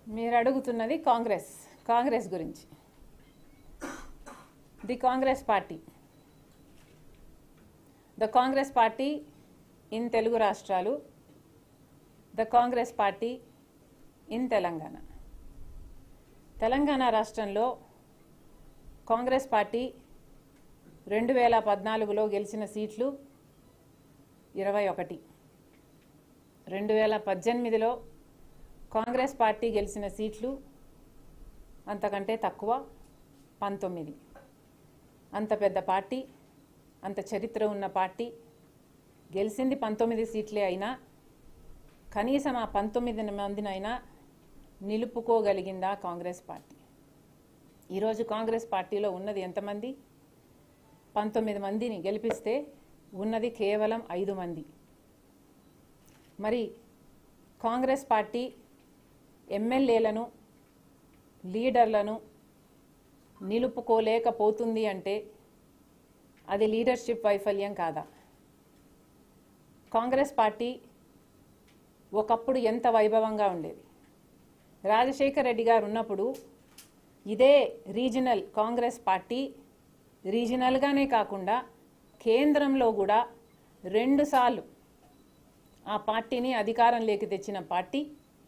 మీరు అడుగుతున్నది కాంగ్రెస్ కాంగ్రెస్ గురించి the Congress party the Congress party in Telugu రాష్ట్రాలు the Congress party in Telangana Telangana రాష్ట్రంలో కాంగ్రెస్ పార్టీ రెండు వేల పద్నాలుగులో గెలిచిన సీట్లు ఇరవై ఒకటి రెండు వేల పద్దెనిమిదిలో కాంగ్రెస్ పార్టీ గెలిచిన సీట్లు అంతకంటే తక్కువ పంతొమ్మిది అంత పెద్ద పార్టీ అంత చరిత్ర ఉన్న పార్టీ గెలిచింది పంతొమ్మిది సీట్లే అయినా కనీసం ఆ పంతొమ్మిది మందినైనా నిలుపుకోగలిగిందా కాంగ్రెస్ పార్టీ ఈరోజు కాంగ్రెస్ పార్టీలో ఉన్నది ఎంతమంది పంతొమ్మిది మందిని గెలిపిస్తే ఉన్నది కేవలం ఐదు మంది మరి కాంగ్రెస్ పార్టీ ఎమ్మెల్యేలను లీడర్లను నిలుపుకోలేకపోతుంది అంటే అది లీడర్షిప్ వైఫల్యం కాదా కాంగ్రెస్ పార్టీ ఒకప్పుడు ఎంత వైభవంగా ఉండేది రాజశేఖర్ రెడ్డి గారు ఉన్నప్పుడు ఇదే రీజనల్ కాంగ్రెస్ పార్టీ రీజనల్గానే కాకుండా కేంద్రంలో కూడా రెండుసార్లు ఆ పార్టీని అధికారంలోకి తెచ్చిన party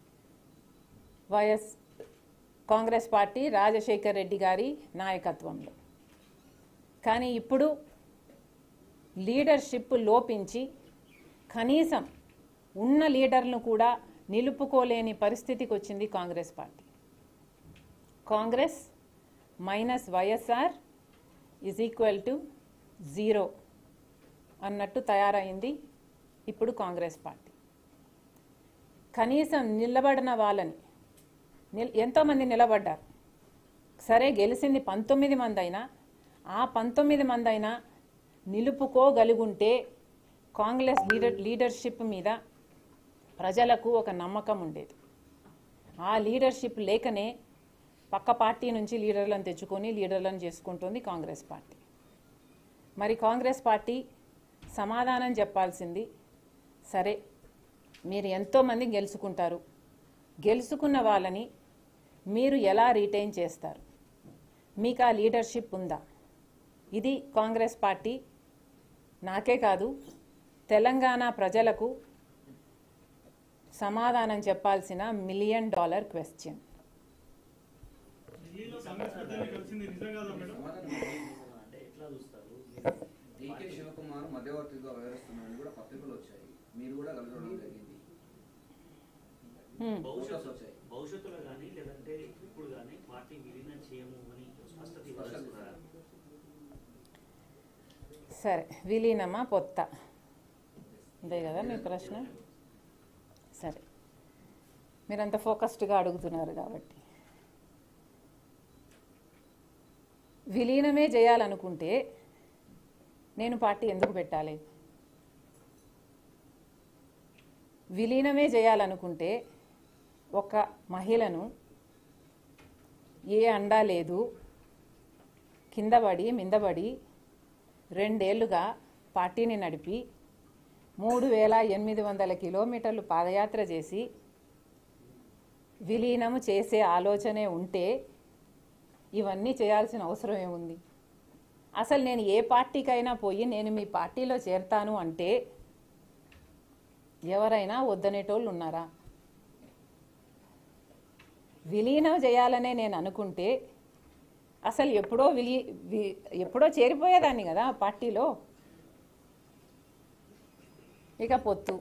YS Congress party Rajasekhar Reddy గారి నాయకత్వంలో కానీ ఇప్పుడు లీడర్షిప్ లోపించి కనీసం ఉన్న లీడర్లను కూడా నిలుపుకోలేని పరిస్థితికి వచ్చింది Congress party Congress minus YSR is equal to zero అన్నట్టు తయారైంది ఇప్పుడు కాంగ్రెస్ పార్టీ కనీసం నిలబడిన వాళ్ళని నిల్ ఎంతోమంది నిలబడ్డారు సరే గెలిచింది పంతొమ్మిది మంది అయినా ఆ పంతొమ్మిది మంది అయినా నిలుపుకోగలుగుంటే కాంగ్రెస్ లీడర్ లీడర్షిప్ మీద ప్రజలకు ఒక నమ్మకం ఉండేది ఆ లీడర్షిప్ లేకనే పక్క పార్టీ నుంచి లీడర్లను తెచ్చుకొని లీడర్లను చేసుకుంటుంది కాంగ్రెస్ పార్టీ మరి కాంగ్రెస్ పార్టీ సమాధానం చెప్పాల్సింది సరే మీరు ఎంతోమంది గెలుచుకుంటారు గెలుచుకున్న వాళ్ళని మీరు ఎలా రీటైన్ చేస్తారు మీకు ఆ లీడర్షిప్ ఉందా ఇది కాంగ్రెస్ పార్టీ నాకే కాదు తెలంగాణ ప్రజలకు సమాధానం చెప్పాల్సిన మిలియన్ డాలర్ క్వశ్చన్ ఢిల్లీలో కాంగ్రెస్ పెద్దల్ని కలిసింది నిజం కాదా మేడం అంటే ఎట్లా చూస్తారు డీకే శివకుమార్ మధ్యవర్తిగా వ్యవహరిస్తున్నారని కూడా పత్రికలు వచ్చాయి మీరు కూడా కలవడం జరిగింది హ్మ్. భవిష్యత్తు వచ్చాయి. భవిష్యత్తులో కానీ లేదంటే ఇప్పుడు కానీ పార్టీ విలీనం చేయము అని స్పష్టత ఇవ్వాలనుకున్నారా సరే విలీనమా పొత్త అంతే కదా మీ ప్రశ్న సరే మీరంత ఫోకస్డ్గా అడుగుతున్నారు కాబట్టి విలీనమే చేయాలనుకుంటే నేను పార్టీ ఎందుకు పెట్టాలి విలీనమే చేయాలనుకుంటే ఒక మహిళను ఏ అండా లేదు కిందపడి మిందపడి రెండేళ్లుగా పార్టీని నడిపి మూడు వేల ఎనిమిది వందల కిలోమీటర్లు పాదయాత్ర చేసి విలీనము చేసే ఆలోచనే ఉంటే ఇవన్నీ చేయాల్సిన అవసరం ఏముంది అసలు నేను ఏ పార్టీకైనా పోయి నేను మీ పార్టీలో చేరతాను అంటే ఎవరైనా వద్దనేటోళ్ళు ఉన్నారా విలీనం చేయాలనే నేను అనుకుంటే అసలు ఎప్పుడో విలి వి- ఎప్పుడో చేరిపోయేదాన్ని కదా ఆ పార్టీలో ఇక పొత్తు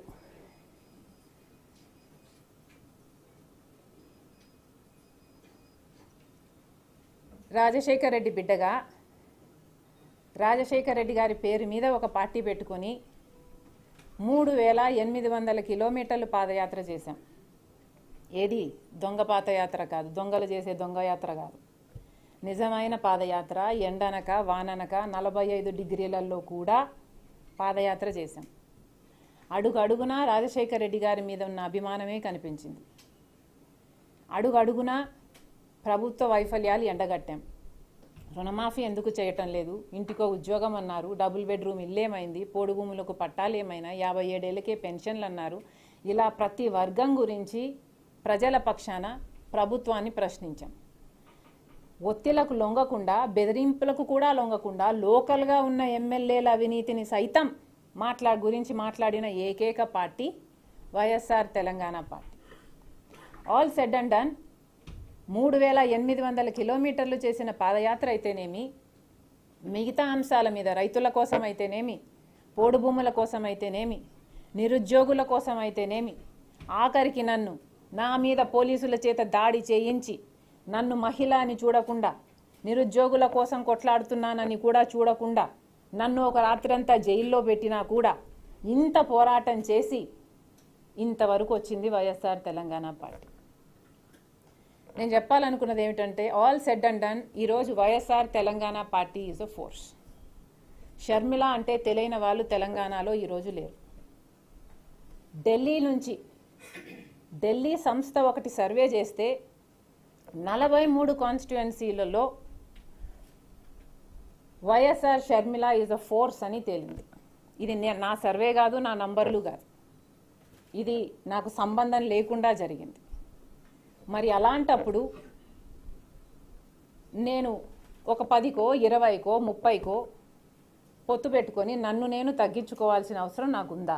రాజశేఖర్ రెడ్డి బిడ్డగా రాజశేఖర్ రెడ్డి గారి పేరు మీద ఒక పార్టీ పెట్టుకొని మూడు వేల ఎనిమిది వందల కిలోమీటర్లు పాదయాత్ర చేశాం ఏది దొంగ పాదయాత్ర కాదు దొంగలు చేసే దొంగ యాత్ర కాదు నిజమైన పాదయాత్ర ఎండనక వాననక నలభై ఐదు డిగ్రీలలో కూడా పాదయాత్ర చేశాం అడుగు అడుగునా రాజశేఖర్ రెడ్డి గారి మీద ఉన్న అభిమానమే కనిపించింది అడుగు అడుగునా ప్రభుత్వ వైఫల్యాలు ఎండగట్టాం రుణమాఫీ ఎందుకు చేయటం లేదు ఇంటికో ఉద్యోగం అన్నారు డబుల్ బెడ్రూమ్ ఇల్లేమైంది పోడు భూములకు పట్టాలేమైనా యాభై ఏడేళ్ళకే పెన్షన్లు అన్నారు ఇలా ప్రతి వర్గం గురించి ప్రజల పక్షాన ప్రభుత్వాన్ని ప్రశ్నించాం ఒత్తిళ్లకు లొంగకుండా బెదిరింపులకు కూడా లొంగకుండా లోకల్గా ఉన్న ఎమ్మెల్యేల అవినీతిని సైతం మాట్లా గురించి మాట్లాడిన ఏకైక party YSR Telangana party all said and done మూడు వేల ఎనిమిది వందల కిలోమీటర్లు చేసిన పాదయాత్ర అయితేనేమి మిగతా అంశాల మీద రైతుల కోసం అయితేనేమి పోడు భూముల కోసం అయితేనేమి నిరుద్యోగుల కోసం అయితేనేమి ఆఖరికి నన్ను నా మీద పోలీసుల చేత దాడి చేయించి నన్ను మహిళ అని చూడకుండా నిరుద్యోగుల కోసం కొట్లాడుతున్నానని కూడా చూడకుండా నన్ను ఒక రాత్రంతా జైల్లో పెట్టినా కూడా ఇంత పోరాటం చేసి ఇంతవరకు వచ్చింది వైఎస్ఆర్ తెలంగాణ పార్టీ నేను చెప్పాలనుకున్నది ఏమిటంటే ఆల్ సెడ్ అండ్ డన్ ఈరోజు YSR Telangana party is a force Sharmila అంటే తెలియని వాళ్ళు తెలంగాణలో ఈరోజు లేరు ఢిల్లీ నుంచి ఢిల్లీ సంస్థ ఒకటి సర్వే చేస్తే నలభై మూడు కాన్స్టిట్యుయెన్సీలలో YSR Sharmila is a force అని తేలింది ఇది నే- నా సర్వే కాదు నా నంబర్లు కాదు ఇది నాకు సంబంధం లేకుండా జరిగింది మరి అలాంటప్పుడు నేను ఒక పదికో ఇరవైకో ముప్పైకో పొత్తు పెట్టుకొని నన్ను నేను తగ్గించుకోవాల్సిన అవసరం నాకుందా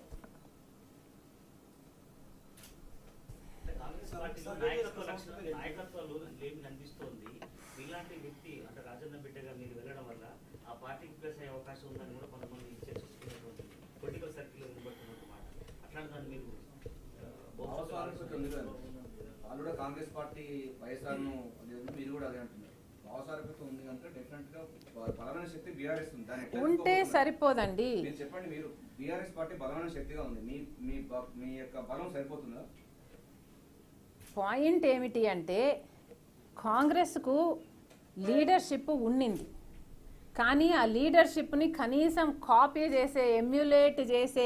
అంటే కాంగ్రెస్ పార్టీలో నాయకత్వ లక్షణం నాయకత్వాలు లేమి కనిపిస్తోంది మీలాంటి వ్యక్తి అంటే రాజన్న బిడ్డగా మీరు వెళ్ళడం వల్ల ఆ పార్టీకి ప్లస్ అయ్యే అవకాశం ఉందని కూడా కొంతమంది చర్చిస్తున్నటువంటి పొలిటికల్ సర్కిల్ వినబడుతున్నట్టు మాట అట్లాంటి దాన్ని మీరు ఆ, బహుశా భావస్వారూప్యత ఉంది కదా వాళ్ళు కూడా కాంగ్రెస్ పార్టీ వైఎస్ఆర్ ను అదే ఉంది, మీరు కూడా అదే అంటున్నారు భావస్వారూప్యత ఉంది కనుక డెఫినెట్ గా బ- బలమైన శక్తి బీఆర్ఎస్ ఉంది దాన్ని ఎట్లా ఉంటే ఎదుర్కోబోతున్నారు? సరిపోదండి మీరు చెప్పండి మీరు బీఆర్ఎస్ పార్టీ బలమైన శక్తిగా ఉంది మీ మీ బ- మీ యొక్క బలం సరిపోతుందా పాయింట్ ఏమిటి అంటే కాంగ్రెస్కు లీడర్షిప్ ఉండింది కానీ ఆ లీడర్షిప్ని కనీసం కాపీ చేసే ఎమ్యులేట్ చేసే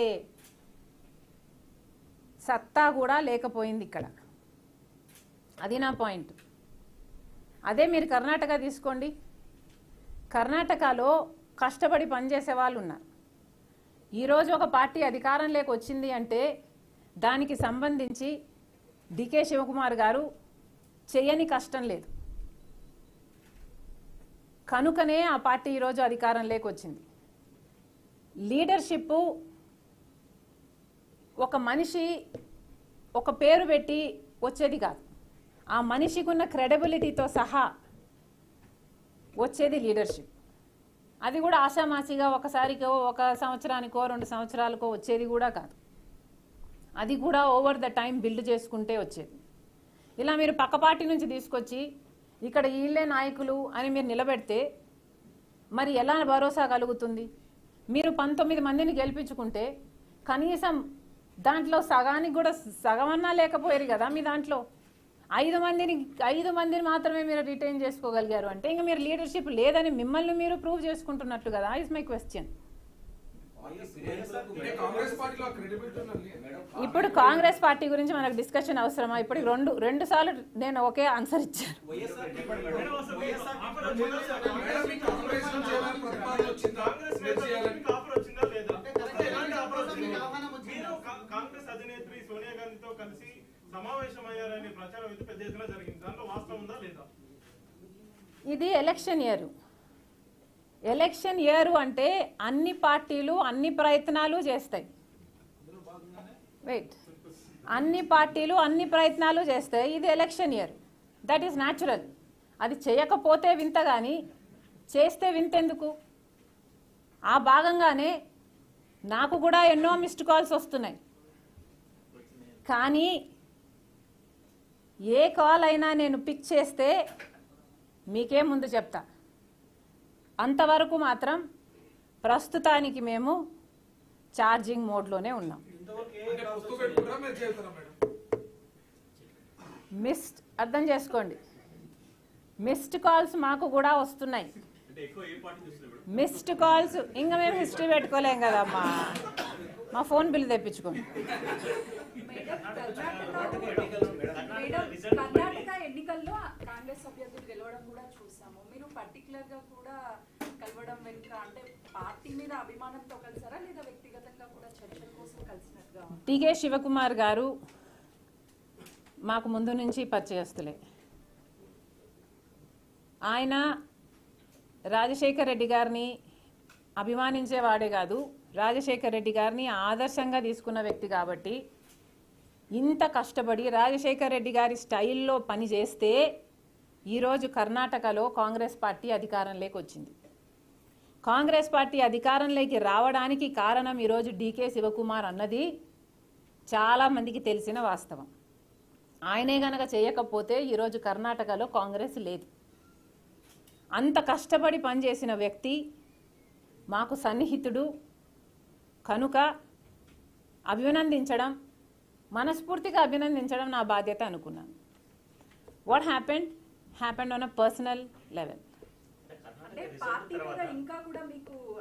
సత్తా కూడా లేకపోయింది ఇక్కడ అది నా పాయింట్ అదే మీరు కర్ణాటక తీసుకోండి కర్ణాటకలో కష్టపడి పనిచేసే వాళ్ళు ఉన్నారు ఈరోజు ఒక పార్టీ అధికారంలోకి వచ్చింది అంటే దానికి సంబంధించి డికే శివకుమార్ గారు చేయని కష్టం లేదు కనుకనే ఆ పార్టీ ఈరోజు అధికారంలోకి వచ్చింది లీడర్షిప్ ఒక మనిషి ఒక పేరు పెట్టి వచ్చేది కాదు ఆ మనిషికి ఉన్న క్రెడిబిలిటీతో సహా వచ్చేది లీడర్షిప్ అది కూడా ఆషామాషిగా ఒకసారికో ఒక సంవత్సరానికో రెండు సంవత్సరాలకో వచ్చేది కూడా కాదు అది కూడా ఓవర్ ద టైం బిల్డ్ చేసుకుంటే వచ్చేది ఇలా మీరు పక్క పార్టీ నుంచి తీసుకొచ్చి ఇక్కడ వీళ్ళే నాయకులు అని మీరు నిలబెడితే మరి ఎలా భరోసా కలుగుతుంది మీరు పంతొమ్మిది మందిని గెలిపించుకుంటే కనీసం దాంట్లో సగానికి కూడా సగమన్నా లేకపోయారు కదా మీ దాంట్లో ఐదు మందిని ఐదు మందిని మాత్రమే మీరు రిటైన్ చేసుకోగలిగారు అంటే ఇంకా మీరు లీడర్షిప్ లేదని మిమ్మల్ని మీరు ప్రూవ్ చేసుకుంటున్నట్టు కదా ఇస్ మై క్వశ్చన్ అంటే కాంగ్రెస్ పార్టీలో క్రెడిబిలిటీ ఉన్నది మేడం ఇప్పుడు కాంగ్రెస్ పార్టీ గురించి మనకు డిస్కషన్ అవసరమా ఇప్పుడు రెండు రెండు సార్లు నేను ఒకే ఆన్సర్ ఇచ్చాను మేడం అసలు ఆఫర్ వచ్చిందా లేదా? మేడం మీకు కాంగ్రెస్ నుంచి ఏమైనా ప్రతిపాదన వచ్చిందా కాంగ్రెస్ మీరు నేతలకు చేయాలని మీకు ఆఫర్ వచ్చిందా లేదా అంటే ఎలాంటి ఆఫర్ వచ్చింది మీకు ఆహ్వానం వచ్చిందా? మీరు కా- కాంగ్రెస్ అధినేత్రి సోనియా గాంధీతో కలిసి సమావేశమయ్యారనే ప్రచారం అయితే పెద్ద ఎత్తున జరిగింది దాంట్లో వాస్తవం ఉందా లేదా ఇది ఎలక్షన్ ఇయర్ ఎలక్షన్ ఇయర్ అంటే అన్ని పార్టీలు అన్ని ప్రయత్నాలు చేస్తాయి వెయిట్ అన్ని పార్టీలు అన్ని ప్రయత్నాలు చేస్తాయి ఇది election year that is natural అది చేయకపోతే వింత కానీ చేస్తే వింతెందుకు ఆ భాగంగానే నాకు కూడా ఎన్నో మిస్డ్ కాల్స్ వస్తున్నాయి కానీ ఏ కాల్ అయినా నేను పిక్ చేస్తే మీకే ముందు చెప్తా అంతవరకు మాత్రం ప్రస్తుతానికి మేము ఛార్జింగ్ మోడ్లోనే ఉన్నాం అంటే పొత్తు పెట్టుకుంటారా మీరు చేస్తారా మేడం మిస్డ్ అర్థం చేసుకోండి మిస్డ్ కాల్స్ మాకు కూడా వస్తున్నాయి అంటే ఎక్కువ ఏ పార్టీ చూస్తున్నారు మేడం మిస్డ్ కాల్స్ ఇంకా మేము హిస్టరీ పెట్టుకోలేం కదమ్మా మా ఫోన్ బిల్ తెప్పించుకోండి మేడం కర్ణాటక ఎన్నికల్లో కాంగ్రెస్ అభ్యర్థులు గెలవడం కూడా చూసాము మీరు పర్టికులర్ గా కూడా కలవడం వెనుక అంటే పార్టీ మీద అభిమానంతో కలిసారా లేదా వ్యక్తిగతంగా కూడా చర్చల కోసం కలిసినట్టుగా ఉందా? టికే శివకుమార్ గారు మాకు ముందు నుంచి పరిచయస్తులే ఆయన రాజశేఖర్ రెడ్డి గారిని అభిమానించేవాడే కాదు రాజశేఖర్ రెడ్డి గారిని ఆదర్శంగా తీసుకున్న వ్యక్తి కాబట్టి ఇంత కష్టపడి రాజశేఖర్ రెడ్డి గారి స్టైల్లో పని చేస్తే ఈరోజు కర్ణాటకలో కాంగ్రెస్ పార్టీ అధికారంలోకి వచ్చింది కాంగ్రెస్ పార్టీ అధికారంలోకి రావడానికి కారణం ఈరోజు డీకే శివకుమార్ అన్నది చాలామందికి తెలిసిన వాస్తవం ఆయనే గనక చేయకపోతే ఈరోజు కర్ణాటకలో కాంగ్రెస్ లేదు అంత కష్టపడి పనిచేసిన వ్యక్తి మాకు సన్నిహితుడు కనుక అభినందించడం మనస్ఫూర్తిగా అభినందించడం నా బాధ్యత అనుకున్నాను what happened happened on a personal level అంటే కర్ణాటక అంటే రిజల్ట్ పార్టీ మీద తర్వాత ఇంకా కూడా మీకు